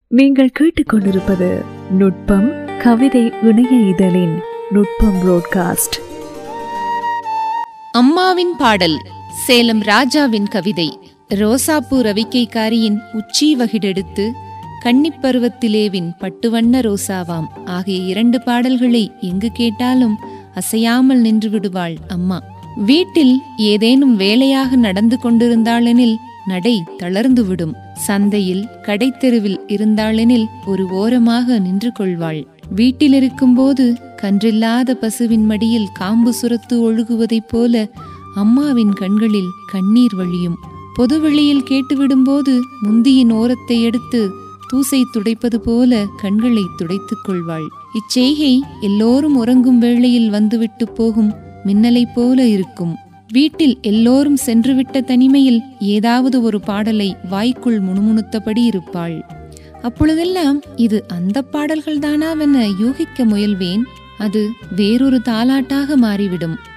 நீங்கள் கேட்டுக்கொண்டிருப்பது நுட்பம் கவிதை இணைய இதழின் நுட்பம் புரோட்காஸ்ட் அம்மாவின் பாடல் சேலம் ராஜாவின் கவிதை ரோசாப்பூ ரவிக்கைக்காரியின் உச்சி வகிடெடுத்து கன்னிப் பருவத்திலேவின் பட்டுவண்ண ரோசாவாம் ஆகிய இரண்டு பாடல்களை எங்கு கேட்டாலும் அசையாமல் நின்று விடுவாள் அம்மா வீட்டில் ஏதேனும் வேலையாக நடந்து கொண்டிருந்தாளெனில் நடை தளர்ந்துவிடும் சந்தையில் கடைத்தெருவில் இருந்தாளெனில் ஒரு ஓரமாக நின்று கொள்வாள் வீட்டில் இருக்கும்போது கன்றில்லாத பசுவின் மடியில் காம்பு சுரத்து ஒழுகுவதைப் போல அம்மாவின் கண்களில் கண்ணீர் வழியும் பொதுவெளியில் கேட்டுவிடும்போது முந்தியின் ஓரத்தை எடுத்து தூசை துடைப்பது போல கண்களை துடைத்துக் கொள்வாள் இச்செய்கை எல்லோரும் உறங்கும் வேளையில் வந்துவிட்டு போகும் மின்னலைப் போல இருக்கும் வீட்டில் எல்லோரும் சென்றுவிட்ட தனிமையில் ஏதாவது ஒரு பாடலை வாய்க்குள் முணுமுணுத்தபடி இருப்பாள் அப்பொழுதெல்லாம் இது அந்த பாடல்கள் தானாவென யூகிக்க முயல்வேன் அது வேறொரு தாலாட்டாக மாறிவிடும்